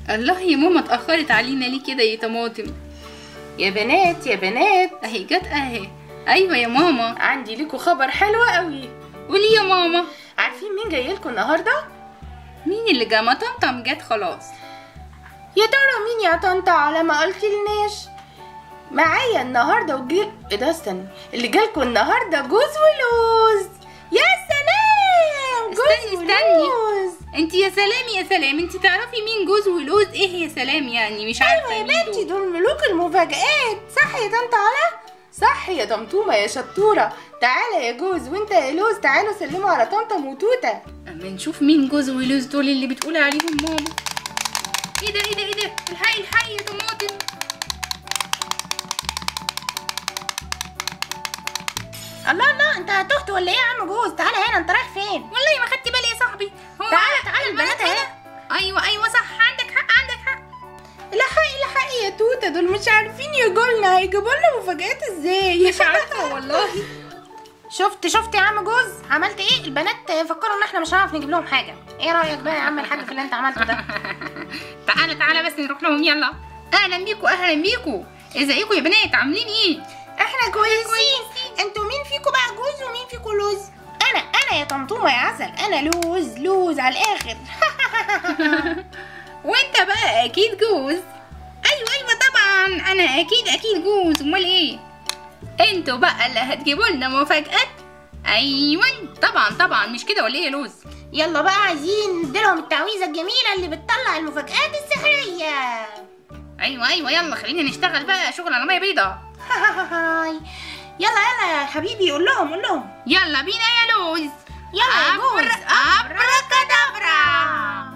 الله يا ماما اتأخرت علينا ليه كده يا طماطم يا بنات يا بنات اهي جت اهي ايوه يا ماما عندي لكم خبر حلو قوي قولي يا ماما عارفين مين جاي لكم النهارده مين اللي جا ما طمطم جت خلاص يا ترى مين يا طنطا على ما قلتلناش معايا النهارده وجي ايه ده استنى اللي جالكوا النهارده جوز ولوز يا سلام جوز استني استني ولوز انت يا سلام يا سلام انت تعرفي مين جوز ولوز ايه يا سلام يعني مش عارفه ايوه يا مين بنتي دول. دول ملوك المفاجآت صح يا طنطا علا صح يا طمطومه يا شطوره تعالى يا جوز وانت يا لوز تعالوا سلموا على طنطا وتوته اما نشوف مين جوز ولوز دول اللي بتقول عليهم ماما ايه ده ايه ده ايه ده الحقي الحقي يا طماطم الله الله انت تهت ولا ايه يا عم جوز تعالى هنا انت رايح فين والله ما خدت بالي يا صاحبي هو تعالى تعالى البنات اهي ايوه ايوه صح عندك حق عندك حق لحقي لحقي يا توته دول مش عارفين يجولنا هيجيبوا لنا مفاجآت ازاي مش عارفه والله شفت شفت يا عم جوز عملت ايه البنات فكروا ان احنا مش هنعرف نجيب لهم حاجه ايه رايك بقى يا عم الحاج في اللي انت عملته ده تعالى تعالى بس نروح لهم يلا اهلا بيكوا اهلا بيكوا ازيكوا يا بنات عاملين ايه احنا كويسين انتوا مين فيكم بقى جوز ومين فيكم لوز انا انا يا طمطومه يا عسل انا لوز لوز على الاخر وانت بقى اكيد جوز ايوه ايوه طبعا انا اكيد اكيد جوز امال ايه انتوا بقى اللي هتجيبوا لنا مفاجآت ايوه طبعا طبعا مش كده ولا ايه يا لوز يلا بقى عايزين نديلهم التعويذه الجميله اللي بتطلع المفاجآت السحريه ايوه ايوه يلا خلينا نشتغل بقى شغل على ميه بيضه يلا يلا يا حبيبي قول لهم قول لهم يلا بينا يا لوز يلا يا جوز ابركادابرا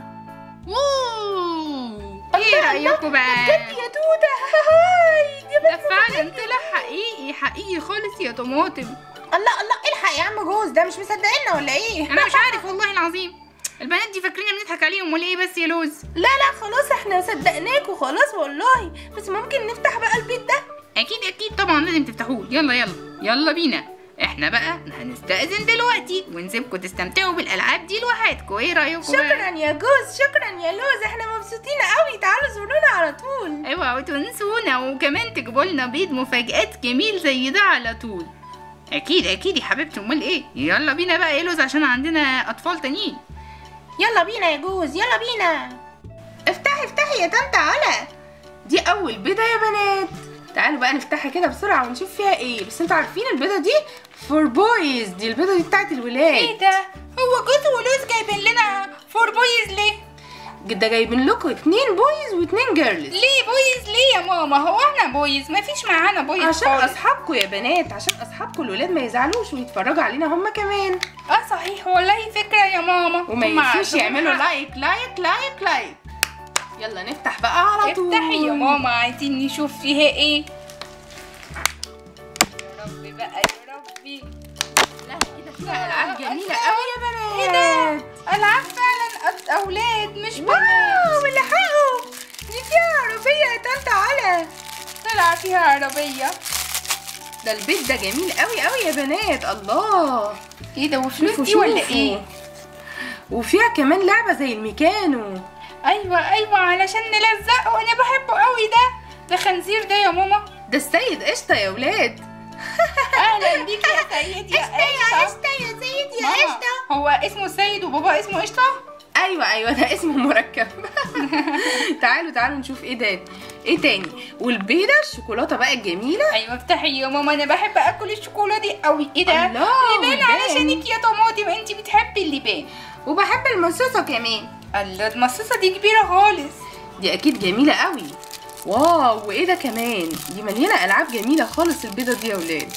اوه ايه رايكم بقى بجد يا توته هاي دي ده فعلا طلع حقيقي حقيقي خالص يا طماطم الله الله الحق يا عم جوز ده مش مصدقيننا ولا ايه انا مش عارف والله العظيم البنات دي فاكرين بنضحك عليهم ولا ايه بس يا لوز لا لا خلاص احنا صدقناكوا خلاص والله بس ممكن نفتح بقى البيت ده اكيد اكيد طبعا لازم تفتحوه يلا يلا يلا بينا احنا بقى هنستأذن دلوقتي ونسيبكم تستمتعوا بالالعاب دي لوحدكم ايه رايكم بقى؟ شكرا يا جوز شكرا يا لوز احنا مبسوطين قوي تعالوا زورونا على طول اوعوا تنسونا وكمان تجيبوا لنا بيض مفاجآت جميل زي ده على طول اكيد اكيد يا حبيبتي امال ايه يلا بينا بقى يا لوز عشان عندنا اطفال تانيين يلا بينا يا جوز يلا بينا افتحي افتحي يا طنط علا دي اول بيضه يا بنات تعالوا بقى نفتحها كده بسرعه ونشوف فيها ايه بس انتوا عارفين البيضه دي فور بويز دي البيضه دي بتاعت الولاد ده هو جوز ولوز جايبين لنا فور بويز ليه ده جايبين لكم اتنين بويز واتنين جيرلز ليه بويز ليه يا ماما هو احنا بويز مفيش معانا بويز عشان خالص. اصحابكم يا بنات عشان اصحابكم الولاد ما يزعلوش ويتفرجوا علينا هم كمان اه صحيح والله فكرة يا ماما وما هم ينسوش عندهم يعملوا حق. لايك لايك لايك لايك يلا نفتح بقى على طول افتحي يا ماما عايزين نشوف فيها ايه يا ربي بقى يا ربي لا كده فيها العاب جميله قوي يا ايه بنات ده العاب فعلا أط- اولاد مش بنات واو الحقوا دي فيها عربيه يا طنط علا طلع فيها عربية ده البيت ده جميل قوي قوي يا بنات الله ايه ده وفلوس شوفوا دي ولا شوفوا. ايه وفيها كمان لعبه زي الميكانو ايوه ايوه علشان نلزقه انا بحبه قوي ده ده خنزير ده يا ماما ده السيد قشطه يا ولاد اهلا بيك يا سيد يا قشطة يا سيد ماما، هو اسمه السيد وبابا اسمه قشطة ايوه ايوه ده اسمه مركب تعالوا تعالوا نشوف ايه ده ايه تاني والبيضه الشوكولاته بقى الجميله ايوه افتحي يا ماما انا بحب اكل الشوكولاته دي قوي ايه ده الله، لبان لبان. علشانك يا طماطم انت بتحبي اللبان وبحب المصاصه كمان الله المصاصه دي كبيره خالص دي اكيد جميله قوي واو وايه ده كمان دي مليانه العاب جميله خالص البيضه دي يا ولاد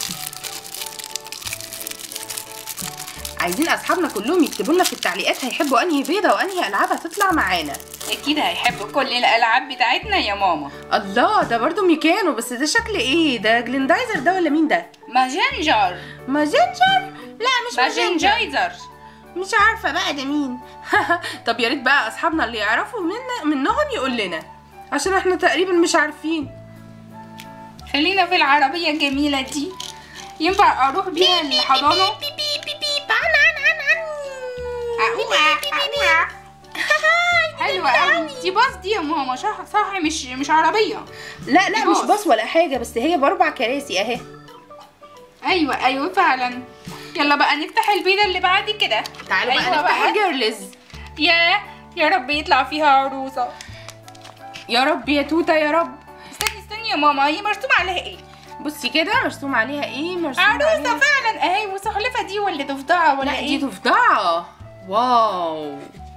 عايزين اصحابنا كلهم يكتبوا لنا في التعليقات هيحبوا انهي بيضه وانهي العاب هتطلع معانا اكيد هيحبوا كل الالعاب بتاعتنا يا ماما الله ده برضو ميكانو بس ده شكل ايه ده جليندايزر ده ولا مين ده ماجنجر ماجنجر لا مش ماجنجر ماجنجايزر مش عارفه بقى ده مين طب يا ريت بقى اصحابنا اللي يعرفوا من منهم يقول لنا عشان احنا تقريبا مش عارفين خلينا في العربيه الجميله دي ينفع اروح بيها الحضانه بيب بيب بيب عن عن عن عن أقوع، أقوع. حلوة قوي دي باص دي يا ماما صح صح مش مش عربية لا لا دي مش باص. باص ولا حاجه بس هي باربع كراسي اهي ايوه ايوه فعلا يلا بقى نفتح البيضة اللي بعد كده تعالوا بقى أيوة نفتح بقى. الجيرلز يا يا رب يطلع فيها عروسة يا رب يا توته يا رب استني استني يا ماما هي مرسوم عليها ايه بصي كده مرسوم عليها ايه مرسوم عروسة عليها فعلا اهي وسحلفة دي ولا ضفدعة ولا لا دي ايه ضفدعه واو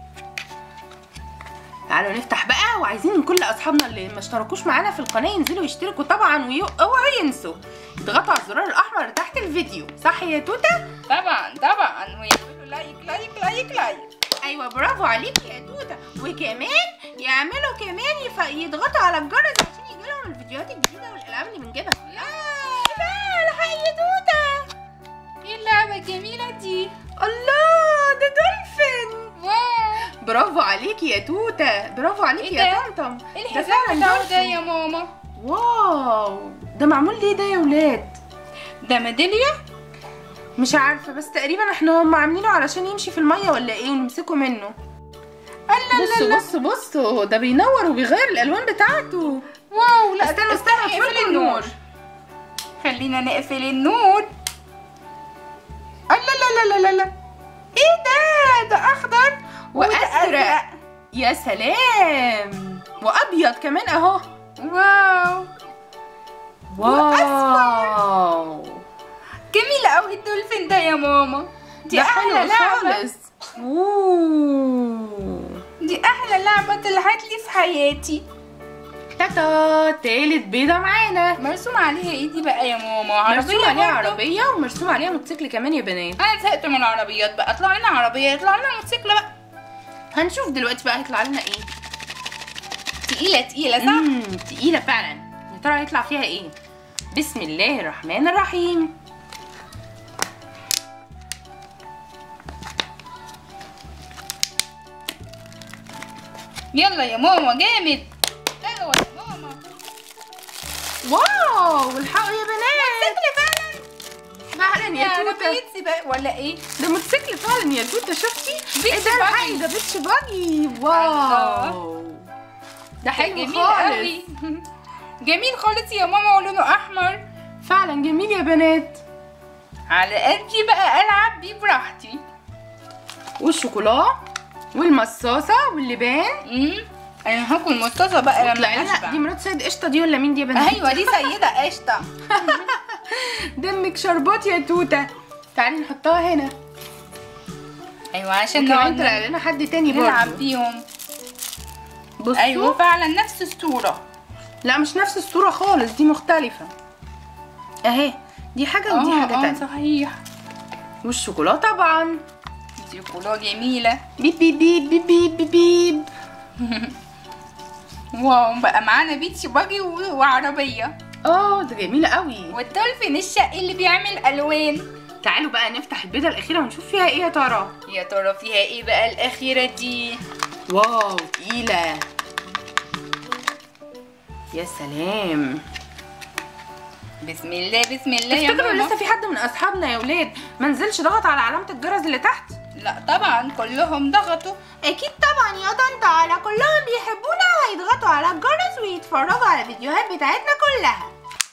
تعالوا نفتح بقى وعايزين من كل اصحابنا اللي ما اشتركوش معانا في القناه ينزلوا يشتركوا طبعا واوعوا ينسوا يضغطوا على الزرار الاحمر اللي تحت الفيديو صح يا توته طبعا طبعا ويعملوا لايك لايك لايك لايك ايوه برافو عليكي يا توته وكمان يعملوا كمان يف... يضغطوا على الجرس عشان يجي لهم الفيديوهات الجديده والالعاب اللي بنجيبها لا الحق يا توته ايه اللعبة الجميلة دي الله ده دولفين واو برافو عليكي يا توته برافو عليكي إيه يا ده؟ طمطم ايه ده الحزام فعلا بتاعه ده دولفين. يا ماما واو ده معمول ليه ده يا ولاد ده ميدالية مش عارفه بس تقريبا احنا هم عاملينه علشان يمشي في الميه ولا ايه ونمسكه منه الله بصوا بصوا بصوا ده بينور وبيغير الالوان بتاعته واو لا استنوا استنوا اقفل اقفلوا النور خلينا نقفل النور الله لا لا لا لا لا ايه ده ده اخضر وده وازرق يا سلام وابيض كمان اهو واو واو جميل قوي الدولفين ده يا ماما دي ده احلى حلو لعبة خالص اوه دي احلى لعبة طلعت لي في حياتي تاتا تالت بيضة معانا مرسوم عليها ايه دي بقى يا ماما عربية مرسوم عليها برضه؟ عربية ومرسوم عليها موتوسيكل كمان يا بنات انا زهقت من العربيات بقى اطلع لنا عربية يطلع لنا موتوسيكل بقى هنشوف دلوقتي بقى هيطلع لنا ايه تقيلة تقيلة صح؟ امم تقيلة فعلا يا ترى هيطلع فيها ايه بسم الله الرحمن الرحيم يلا يا ماما جامد ايوه يا ماما واو الحقوا يا بنات موتوسيكل فعلا فعلا يا توتة عربية سباق ولا ايه؟ ده موتوسيكل فعلا يا توتة شفتي بيتش ايه ده الحقي باجي. ده بيتش باجي واو ده حلو جميل خالص قوي جميل خالص يا ماما ولونه احمر فعلا جميل يا بنات على قدي بقى العب بيه براحتي والشوكولا والمصاصة واللبان امم انا هاكل مصاصه بقى لما طلع لنا اشبع دي مرات سيد قشطة دي ولا مين دي يا بنات ايوه دي سيده قشطه دمك شربات يا توتة تعالي نحطها هنا ايوه عشان كمان نقعد طلع لنا حد تاني نلعب برضه بيهم بصوا ايوه فعلا نفس الصوره لا مش نفس الصورة خالص دي مختلفة اهي دي حاجة ودي آه، حاجة آه، تانية صحيح والشوكولا طبعا دي كلها جميله بيب بيب بيب بيب بيب بيب, بيب. واو بقى معانا بيتش باجي و- وعربيه اه ده جميلة قوي والدولفين الشقي اللي بيعمل الوان تعالوا بقى نفتح البيضة الأخيرة ونشوف فيها ايه يا ترى يا ترى فيها ايه بقى الاخيره دي واو تقيلة يا سلام بسم الله بسم الله يا تفتكروا ماما لسه في حد من اصحابنا يا ولاد ما نزلش ضغط على علامة الجرس اللي تحت لا طبعا كلهم ضغطوا اكيد طبعا يا طنط على كلهم بيحبونا وهيضغطوا على الجرس ويتفرجوا على الفيديوهات بتاعتنا كلها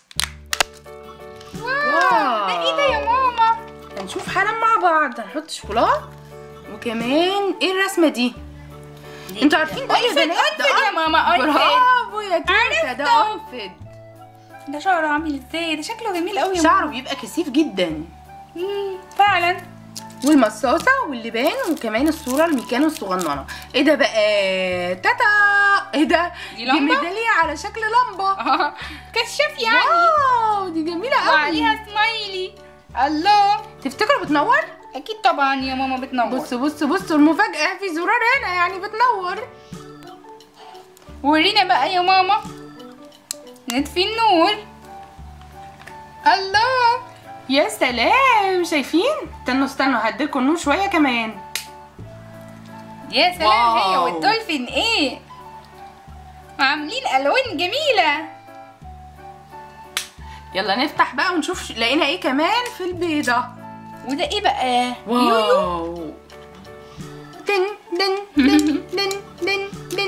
واو. ده ايه ده يا ماما هنشوف حالا مع بعض هنحط شوكولا وكمان ايه الرسمة دي انتوا عارفين ده ايه يا أنفد، بنات أنفد ده يا ماما، أنفد. برافو يا توته ده عرفته. انفد ده شعره عامل ازاي ده شكله جميل قوي يا شعره بيبقى كثيف جدا مم، فعلا والمصاصة واللبان وكمان الصورة الميكانو الصغننة ايه ده بقى تاتا ايه ده دي لمبة؟ ميدالية على شكل لمبة آه، كشاف يعني واو دي جميلة قوي وعليها سمايلي الله تفتكروا بتنور؟ اكيد طبعا يا ماما بتنور بصوا بصوا بصوا المفاجأة في زرار هنا يعني بتنور ورينا بقى يا ماما نطفي النور الله يا سلام شايفين؟ استنوا استنوا هديلكم النور شوية كمان يا سلام هي واو. والدولفين ايه عاملين الوان جميله يلا نفتح بقى ونشوف ش- لقينا ايه كمان في البيضة وده ايه بقى واو دن دن دن دن دن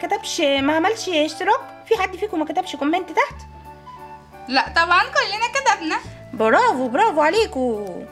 كتبش ما عملش اشتراك في حد فيكم ما كتبش كومنت تحت لا طبعا كلنا كتبنا برافو برافو عليكم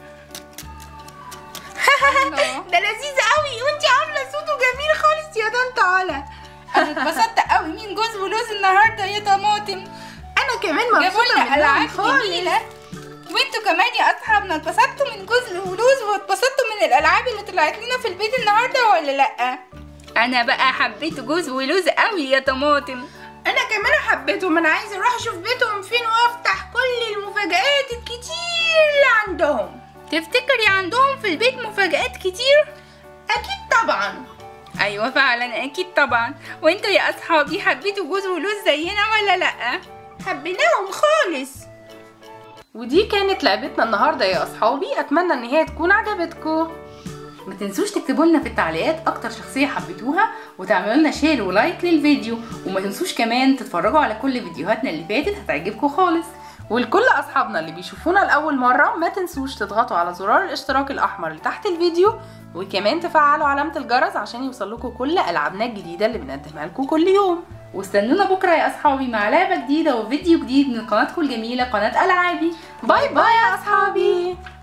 الله. ده لذيذ قوي وانت عامله صوته جميل خالص يا طنط علا انا اتبسطت قوي مين جوز ولوز النهارده يا طماطم انا كمان جابوا مبسوطه لنا منهم العاب خالص جميله وانتوا كمان يا اصحابنا اتبسطتوا من جوز ولوز واتبسطتوا من الالعاب اللي طلعت لنا في البيت النهارده ولا لا انا بقى حبيت جوز ولوز قوي يا طماطم انا كمان حبيتهم انا عايزه اروح اشوف بيتهم فين وافتح كل المفاجآت الكتير اللي عندهم تفتكري عندهم في البيت مفاجآت كتير اكيد طبعا ايوه فعلا اكيد طبعا وانتوا يا اصحابي حبيتوا جوز ولوز زينا ولا لا حبيناهم خالص ودي كانت لعبتنا النهارده يا اصحابي اتمنى ان هي تكون عجبتكم ما تنسوش تكتبوا لنا في التعليقات اكتر شخصيه حبيتوها وتعملوا لنا شير ولايك للفيديو وما تنسوش كمان تتفرجوا على كل فيديوهاتنا اللي فاتت هتعجبكم خالص ولكل اصحابنا اللي بيشوفونا لاول مره ما تنسوش تضغطوا على زرار الاشتراك الاحمر اللي تحت الفيديو وكمان تفعلوا علامه الجرس عشان يوصلكوا كل العابنا الجديده اللي بنقدمها لكم كل يوم واستنونا بكره يا اصحابي مع لعبه جديده وفيديو جديد من قناتكم الجميله قناه العابي باي باي يا اصحابي